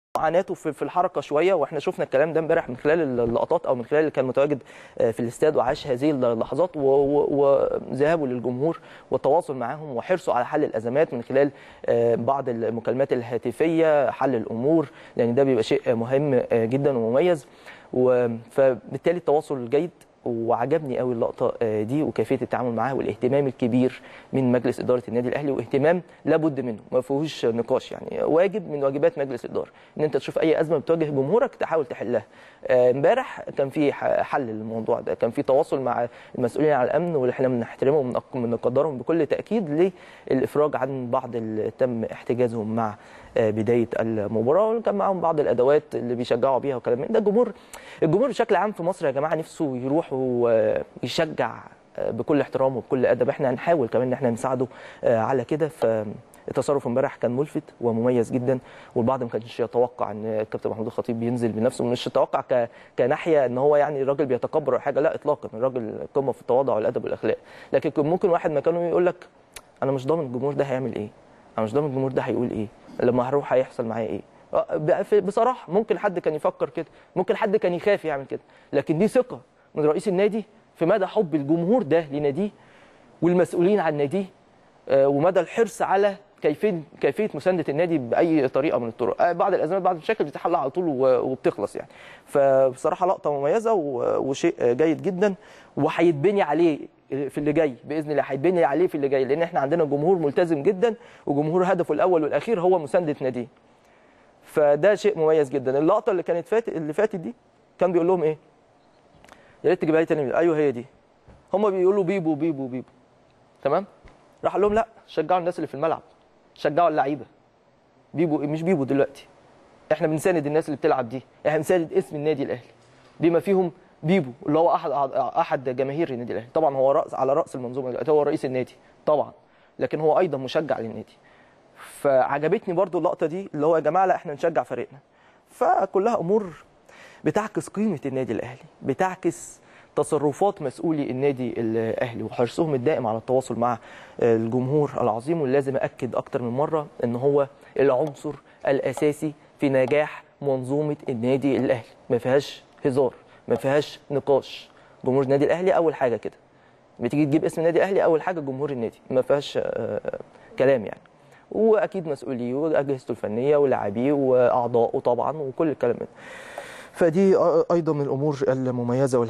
معاناته في في الحركه شويه واحنا شفنا الكلام ده امبارح من خلال اللقطات او من خلال اللي كان متواجد آه، في الاستاد وعاش هذه اللحظات و- و- وذهابه للجمهور والتواصل معاهم وحرصه على حل الازمات من خلال آه، بعض المكالمات الهاتفيه حل الامور لان ده بيبقى شيء مهم آه، جدا ومميز و- فبالتالي التواصل جيد وعجبني قوي اللقطه آه، دي وكيفيه التعامل معاها والاهتمام الكبير من مجلس اداره النادي الاهلي واهتمام لابد منه ما فيهوش نقاش يعني واجب من واجبات مجلس الاداره ان انت تشوف اي ازمه بتواجه جمهورك تحاول تحلها آه، امبارح كان في ح- حل للموضوع ده كان في تواصل مع المسؤولين عن الامن واللي احنا بنحترمهم ونق- ونقدرهم بكل تاكيد للافراج عن بعض اللي تم احتجازهم مع آه، بدايه المباراه وكان معاهم بعض الادوات اللي بيشجعوا بيها وكلام من ده الجمهور الجمهور بشكل عام في مصر يا جماعه نفسه يروح ويشجع آه، بكل احترام وبكل ادب احنا هنحاول كمان ان احنا نساعده آه، على كده فالتصرف امبارح كان ملفت ومميز جدا والبعض ما كانش يتوقع ان الكابتن محمود الخطيب بينزل بنفسه مش يتوقع ك... كناحيه ان هو يعني الراجل بيتكبر او حاجه لا اطلاقا الراجل قمه في التواضع والادب والاخلاق لكن كان ممكن واحد مكانه يقول لك انا مش ضامن الجمهور ده هيعمل ايه انا مش ضامن الجمهور ده هيقول ايه لما هروح هيحصل معايا ايه آه، بقى في- بصراحه ممكن حد كان يفكر كده ممكن حد كان يخاف يعمل كده لكن دي ثقه من رئيس النادي في مدى حب الجمهور ده لناديه والمسؤولين عن ناديه آه، ومدى الحرص على كيفيه كيفيه مسانده النادي باي طريقه من الطرق آه، بعض الازمات بعض المشاكل بتتحل على طول و- وبتخلص يعني فبصراحه لقطه مميزه و- وشيء جيد جدا وهيتبني عليه في اللي جاي باذن الله هيتبني عليه في اللي جاي لان احنا عندنا جمهور ملتزم جدا وجمهور هدفه الاول والاخير هو مسانده ناديه فده شيء مميز جدا اللقطه اللي كانت فات اللي فاتت دي كان بيقول لهم ايه يا ريت تجيبها لي تاني ايوه هي دي هم بيقولوا بيبو بيبو بيبو تمام راح قال لهم لا شجعوا الناس اللي في الملعب شجعوا اللعيبه بيبو مش بيبو دلوقتي احنا بنساند الناس اللي بتلعب دي احنا بنساند اسم النادي الاهلي بما فيهم بيبو اللي هو احد احد جماهير النادي الاهلي طبعا هو راس على راس المنظومه دلوقتي هو رئيس النادي طبعا لكن هو ايضا مشجع للنادي فعجبتني برضو اللقطه دي اللي هو يا جماعه لا احنا نشجع فريقنا فكلها امور بتعكس قيمه النادي الاهلي بتعكس تصرفات مسؤولي النادي الاهلي وحرصهم الدائم على التواصل مع الجمهور العظيم واللي لازم اكد اكتر من مره ان هو العنصر الاساسي في نجاح منظومه النادي الاهلي ما فيهاش هزار ما فيهاش نقاش جمهور النادي الاهلي اول حاجه كده بتيجي تجيب اسم النادي الاهلي اول حاجه جمهور النادي ما فيهاش آه، كلام يعني واكيد مسؤوليه واجهزته الفنيه ولاعبيه واعضائه طبعا وكل الكلام ده فدي ايضا من الامور المميزه